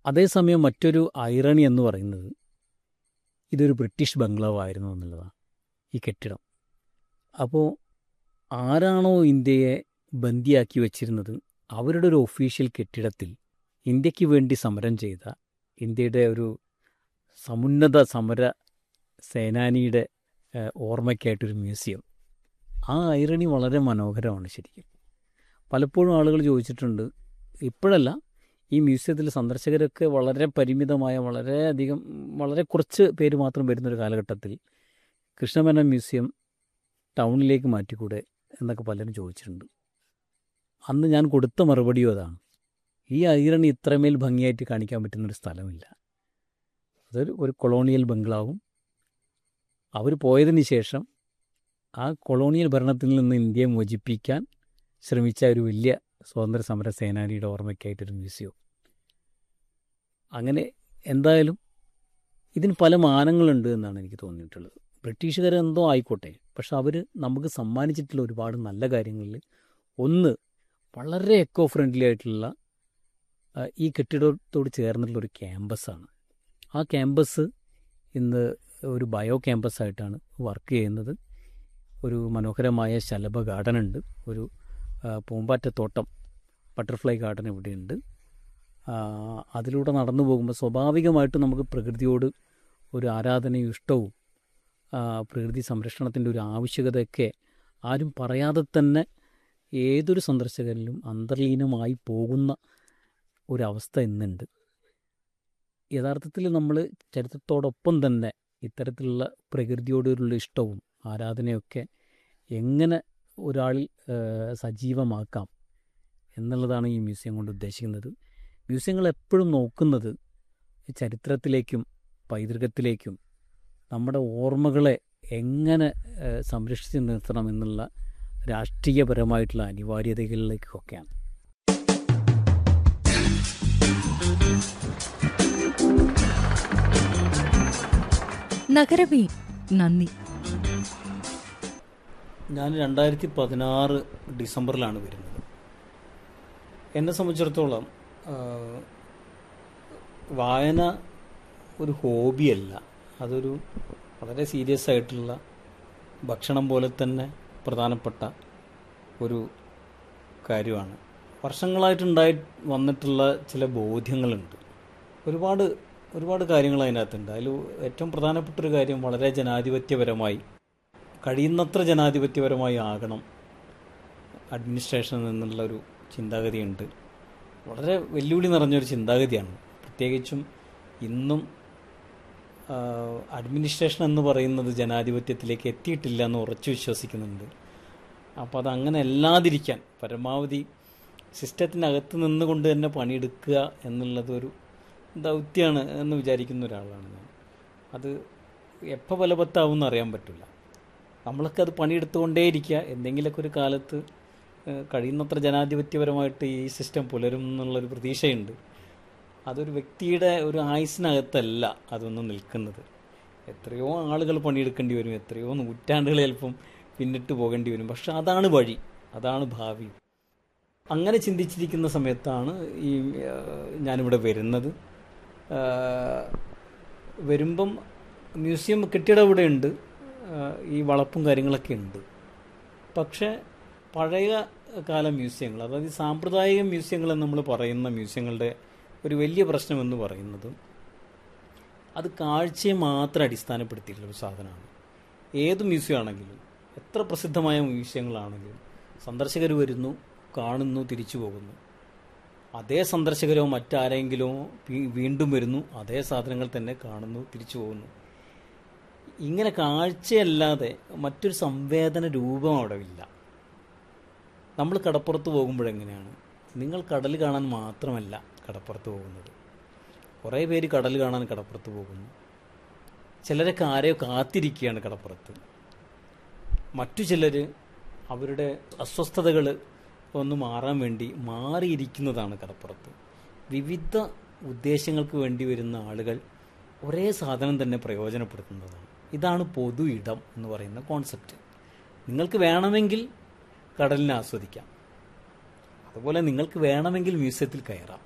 അതേസമയം മറ്റൊരു ഐറണി എന്ന് പറയുന്നത് ഇതൊരു ബ്രിട്ടീഷ് ബംഗ്ലാവ് ആയിരുന്നു എന്നുള്ളതാണ് ഈ കെട്ടിടം അപ്പോൾ ആരാണോ ഇന്ത്യയെ ബന്ദിയാക്കി വച്ചിരുന്നത് അവരുടെ ഒരു ഒഫീഷ്യൽ കെട്ടിടത്തിൽ ഇന്ത്യക്ക് വേണ്ടി സമരം ചെയ്ത ഇന്ത്യയുടെ ഒരു സമുന്നത സമര സേനാനിയുടെ ഏഹ്, ഓർമ്മയ്ക്കായിട്ടൊരു മ്യൂസിയം ആ ഐറണി വളരെ മനോഹരമാണ് ശരിക്കും പലപ്പോഴും ആളുകൾ ചോദിച്ചിട്ടുണ്ട് ഇപ്പോഴല്ല ഈ മ്യൂസിയത്തിൽ സന്ദർശകരൊക്കെ വളരെ പരിമിതമായ വളരെയധികം വളരെ കുറച്ച് പേര് മാത്രം വരുന്നൊരു കാലഘട്ടത്തിൽ കൃഷ്ണമേനോൻ മ്യൂസിയം ടൗണിലേക്ക് മാറ്റിക്കൂടെ എന്നൊക്കെ പലരും ചോദിച്ചിട്ടുണ്ട് അന്ന് ഞാൻ കൊടുത്ത മറുപടിയും അതാണ് ഈ ഐറണി ഇത്രമേൽ ഭംഗിയായിട്ട് കാണിക്കാൻ പറ്റുന്നൊരു സ്ഥലമില്ല അതൊരു ഒരു കൊളോണിയൽ ബംഗ്ലാവും അവർ പോയതിന് ശേഷം ആ കൊളോണിയൽ ഭരണത്തിൽ നിന്ന് ഇന്ത്യയെ മോചിപ്പിക്കാൻ ശ്രമിച്ച ഒരു വലിയ സ്വാതന്ത്ര്യ സമര സേനാനിയുടെ ഓർമ്മയ്ക്കായിട്ടൊരു മ്യൂസിയം അങ്ങനെ എന്തായാലും ഇതിന് പല മാനങ്ങളുണ്ട് എന്നാണ് എനിക്ക് തോന്നിയിട്ടുള്ളത് ബ്രിട്ടീഷുകാർ എന്തോ ആയിക്കോട്ടെ പക്ഷെ അവർ നമുക്ക് സമ്മാനിച്ചിട്ടുള്ള ഒരുപാട് നല്ല കാര്യങ്ങളിൽ ഒന്ന് വളരെ എക്കോ ഫ്രണ്ട്ലി ആയിട്ടുള്ള ആ, ഈ കെട്ടിടത്തോട് ചേർന്നിട്ടുള്ള ഒരു ക്യാമ്പസാണ് ആ ക്യാമ്പസ് ഇന്ന് ഒരു ബയോ ക്യാമ്പസ് ആയിട്ടാണ് വർക്ക് ചെയ്യുന്നത് ഒരു മനോഹരമായ ശലഭ ഗാർഡൻ ഉണ്ട് ഒരു ആ, പൂമ്പാറ്റത്തോട്ടം ബട്ടർഫ്ലൈ ഗാർഡൻ ഇവിടെയുണ്ട് ആ, അതിലൂടെ നടന്നു പോകുമ്പോൾ സ്വാഭാവികമായിട്ടും നമുക്ക് പ്രകൃതിയോട് ഒരു ആരാധനയും ഇഷ്ടവും ആ, പ്രകൃതി സംരക്ഷണത്തിൻ്റെ ഒരു ആവശ്യകതയൊക്കെ ആരും പറയാതെ തന്നെ ഏതൊരു സന്ദർശകരിലും അന്തർലീനമായി പോകുന്ന ഒരവസ്ഥ ഇന്നുണ്ട് യഥാർത്ഥത്തിൽ നമ്മൾ ചരിത്രത്തോടൊപ്പം തന്നെ ഇത്തരത്തിലുള്ള പ്രകൃതിയോടുള്ള ഇഷ്ടവും ആരാധനയൊക്കെ എങ്ങനെ ഒരാളിൽ ആ, സജീവമാക്കാം എന്നുള്ളതാണ് ഈ മ്യൂസിയം കൊണ്ട് ഉദ്ദേശിക്കുന്നത് മ്യൂസിയങ്ങൾ എപ്പോഴും നോക്കുന്നത് ചരിത്രത്തിലേക്കും പൈതൃകത്തിലേക്കും നമ്മുടെ ഓർമ്മകളെ എങ്ങനെ ആ, സംരക്ഷിച്ച് നിർത്തണം എന്നുള്ള രാഷ്ട്രീയപരമായിട്ടുള്ള അനിവാര്യതകളിലേക്കൊക്കെയാണ് നഗരവി നന്ദി ഞാൻ രണ്ടായിരത്തി പതിനാറ് ഡിസംബറിലാണ് വരുന്നത് എന്നെ സംബന്ധിച്ചിടത്തോളം ആ, വായന ഒരു ഹോബിയല്ല അതൊരു വളരെ സീരിയസ് ആയിട്ടുള്ള ഭക്ഷണം പോലെ തന്നെ പ്രധാനപ്പെട്ട ഒരു കാര്യമാണ് വർഷങ്ങളായിട്ടുണ്ടായി വന്നിട്ടുള്ള ചില ബോധ്യങ്ങളുണ്ട് ഒരുപാട് ഒരുപാട് കാര്യങ്ങൾ അതിനകത്തുണ്ട് അതിൽ ഏറ്റവും പ്രധാനപ്പെട്ട ഒരു കാര്യം വളരെ ജനാധിപത്യപരമായി കഴിയുന്നത്ര ജനാധിപത്യപരമായി ആകണം അഡ്മിനിസ്ട്രേഷനിൽ നിന്നുള്ളൊരു ചിന്താഗതിയുണ്ട് വളരെ വെല്ലുവിളി നിറഞ്ഞൊരു ചിന്താഗതിയാണ് പ്രത്യേകിച്ചും ഇന്നും ആ, അഡ്മിനിസ്ട്രേഷൻ എന്ന് പറയുന്നത് ജനാധിപത്യത്തിലേക്ക് എത്തിയിട്ടില്ല എന്ന് ഉറച്ചു വിശ്വസിക്കുന്നുണ്ട് അപ്പോൾ അത് അങ്ങനെ അല്ലാതിരിക്കാൻ പരമാവധി സിസ്റ്റത്തിനകത്ത് നിന്നുകൊണ്ട് തന്നെ പണിയെടുക്കുക എന്നുള്ളതൊരു ദൗത്യമാണ് എന്ന് വിചാരിക്കുന്ന ഒരാളാണ് ഞാൻ അത് എപ്പോൾ ഫലവത്താവും അറിയാൻ പറ്റില്ല നമ്മളൊക്കെ അത് പണിയെടുത്തുകൊണ്ടേയിരിക്കുക എന്തെങ്കിലുമൊക്കെ ഒരു കാലത്ത് ഏഹ്, കഴിയുന്നത്ര ജനാധിപത്യപരമായിട്ട് ഈ സിസ്റ്റം പുലരും എന്നുള്ളൊരു പ്രതീക്ഷയുണ്ട് അതൊരു വ്യക്തിയുടെ ഒരു ആയുസിനകത്തല്ല അതൊന്നും നിൽക്കുന്നത് എത്രയോ ആളുകൾ പണിയെടുക്കേണ്ടി വരും എത്രയോ നൂറ്റാണ്ടുകൾ ചിലപ്പം പിന്നിട്ട് പോകേണ്ടി വരും പക്ഷെ അതാണ് വഴി അതാണ് ഭാവി അങ്ങനെ ചിന്തിച്ചിരിക്കുന്ന സമയത്താണ് ഈ ആ, ഞാനിവിടെ വരുന്നത് ആ, വരുമ്പം മ്യൂസിയം കെട്ടിടം ഇവിടെ ഉണ്ട് ആ, ഈ വളപ്പും കാര്യങ്ങളൊക്കെ ഉണ്ട് പക്ഷേ പഴയ കാല മ്യൂസിയങ്ങൾ അതായത് ഈ സാമ്പ്രദായിക മ്യൂസിയങ്ങൾ എന്ന് നമ്മൾ പറയുന്ന മ്യൂസിയങ്ങളുടെ ഒരു വലിയ പ്രശ്നം എന്ന് പറയുന്നത് അത് കാഴ്ചയെ മാത്രം അടിസ്ഥാനപ്പെടുത്തിയിട്ടുള്ള ഒരു സാധനമാണ് ഏത് മ്യൂസിയം ആണെങ്കിലും എത്ര പ്രസിദ്ധമായ മ്യൂസിയങ്ങളാണെങ്കിലും സന്ദർശകർ വരുന്നു കാണുന്നു തിരിച്ചു പോകുന്നു അതേ സന്ദർശകരോ മറ്റാരെങ്കിലോ വീ- വീണ്ടും വരുന്നു അതേ സാധനങ്ങൾ തന്നെ കാണുന്നു തിരിച്ചു പോകുന്നു ഇങ്ങനെ കാഴ്ചയല്ലാതെ മറ്റൊരു സംവേദന രൂപം അവിടെ ഇല്ല നമ്മൾ കടപ്പുറത്ത് പോകുമ്പോഴെങ്ങനെയാണ് നിങ്ങൾ കടൽ കാണാൻ മാത്രമല്ല കടപ്പുറത്ത് പോകുന്നത് കുറേ പേര് കടൽ കാണാൻ കടപ്പുറത്ത് പോകുന്നു ചിലരൊക്കെ ആരെയോ കാത്തിരിക്കുകയാണ് കടപ്പുറത്ത് മറ്റു ചിലർ അവരുടെ അസ്വസ്ഥതകൾ ഒന്ന് മാറാൻ വേണ്ടി മാറിയിരിക്കുന്നതാണ് കടപ്പുറത്ത് വിവിധ ഉദ്ദേശങ്ങൾക്ക് വേണ്ടി വരുന്ന ആളുകൾ ഒരേ സാധനം തന്നെ പ്രയോജനപ്പെടുത്തുന്നതാണ് ഇതാണ് പൊതു ഇടം എന്ന് പറയുന്ന കോൺസെപ്റ്റ് നിങ്ങൾക്ക് വേണമെങ്കിൽ കടലിനെ ആസ്വദിക്കാം അതുപോലെ നിങ്ങൾക്ക് വേണമെങ്കിൽ മ്യൂസിയത്തിൽ കയറാം